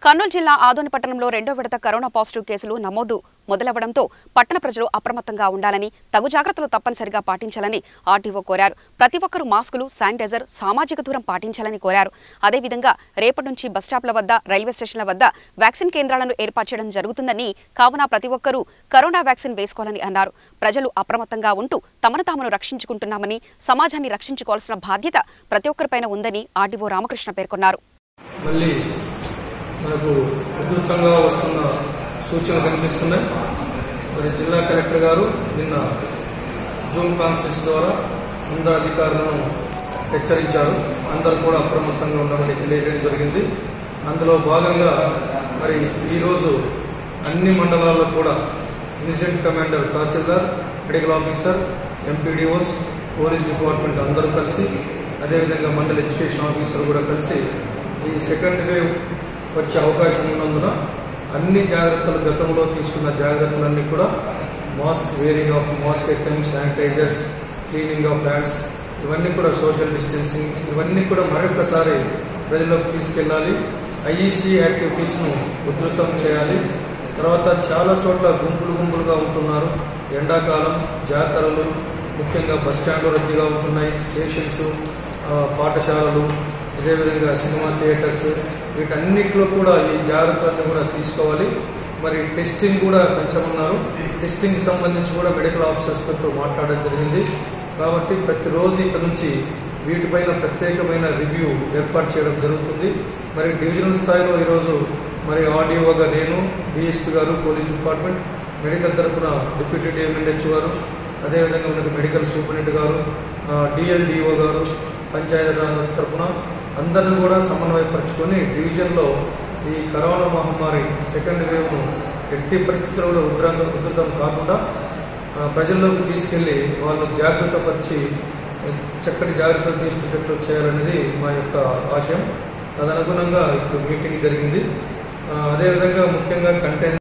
కర్నూలు జిల్లా ఆదోని పట్టణంలో రెండో విడత కరోనా పాజిటివ్ కేసులు నమోదు మొదలవడంతో పట్టణ ప్రజలు అప్రమత్తంగా ఉండాలని తగు జాగ్రత్తలు తప్పనిసరిగా పాటించాలని ఆర్టీఓ కోరారు ప్రతి ఒక్కరూ మాస్కులు శానిటైజర్ సామాజిక దూరం పాటించాలని కోరారు అదేవిధంగా రేపటి నుంచి బస్టాప్ల వద్ద రైల్వే స్టేషన్ల వద్ద వ్యాక్సిన్ కేంద్రాలను ఏర్పాటు చేయడం జరుగుతుందని కావున ప్రతి ఒక్కరూ కరోనా వ్యాక్సిన్ వేసుకోవాలని అన్నారు ప్రజలు అప్రమత్తంగా ఉంటూ తమను తామును రక్షించుకుంటున్నామని సమాజాన్ని రక్షించుకోవాల్సిన బాధ్యత ప్రతి ఒక్కరిపైన ఉందని ఆర్టీఓ రామకృష్ణ పేర్కొన్నారు మళ్ళీ మనకు ఉధృతంగా వస్తున్న సూచనలు కనిపిస్తున్నాయి మరి జిల్లా కలెక్టర్ గారు నిన్న జూమ్ కాన్ఫరెన్స్ ద్వారా అందరు అధికారులను హెచ్చరించారు అందరూ కూడా అప్రమత్తంగా ఉండమని తెలియజేయడం జరిగింది అందులో భాగంగా మరి ఈరోజు అన్ని మండలాల్లో కూడా incident commander tahsildar medical officer MPDOs police department అందరూ కలిసి అదేవిధంగా మండల ఎడ్యుకేషన్ ఆఫీసర్ కూడా కలిసి ఈ సెకండ్ వేవ్ వచ్చే అవకాశం ఉన్నందున అన్ని జాగ్రత్తలు గతంలో తీసుకున్న జాగ్రత్తలన్నీ కూడా mask wearing of mask item sanitizers cleaning of hands ఇవన్నీ కూడా సోషల్ డిస్టెన్సింగ్ ఇవన్నీ కూడా మరొకసారి ప్రజలకు తీసుకెళ్ళాలి ఐఈసీ యాక్టివిటీస్ను ఉధృతం చేయాలి తర్వాత చాలా చోట్ల గుంపులు గుంపులుగా ఉంటున్నారు ఎండాకాలం జాతరలు ముఖ్యంగా బస్ స్టాండ్లు రద్దీగా ఉంటున్నాయి స్టేషన్స్ ఆ, పాఠశాలలు అదేవిధంగా సినిమా థియేటర్స్ వీటన్నిటిలో కూడా ఈ జాగ్రత్తలన్నీ కూడా తీసుకోవాలి మరి టెస్టింగ్ కూడా పెంచమన్నారు టెస్టింగ్ సంబంధించి కూడా మెడికల్ ఆఫీసర్స్తో ఇప్పుడు మాట్లాడడం జరిగింది కాబట్టి ప్రతిరోజు ఇక్కడ నుంచి వీటిపైన ప్రత్యేకమైన రివ్యూ ఏర్పాటు చేయడం జరుగుతుంది మరి డివిజనల్ స్థాయిలో ఈరోజు మరి ఆర్డీఓగా నేను డిఎస్పీ గారు పోలీస్ డిపార్ట్మెంట్ మెడికల్ తరపున డిప్యూటీ డిఎంఎన్హెచ్ గారు అదేవిధంగా మనకు మెడికల్ సూపరింటెండెంట్ గారు డిఎల్డిఓ గారు పంచాయతీ తరపున అందరిని కూడా సమన్వయపరుచుకొని డివిజన్లో ఈ కరోనా మహమ్మారి సెకండ్ వేవ్ను ఎట్టి పరిస్థితుల్లో ఉధృతంగా ఉధృతం కాకుండా ఆ, ప్రజల్లోకి తీసుకెళ్లి వాళ్ళు జాగ్రత్త పరిచి చక్కటి జాగ్రత్తలు తీసుకునేటట్లు చేయాలనేది మా యొక్క ఆశయం తదనుగుణంగా ఇప్పుడు మీటింగ్ జరిగింది ఆ, అదేవిధంగా ముఖ్యంగా కంటైన్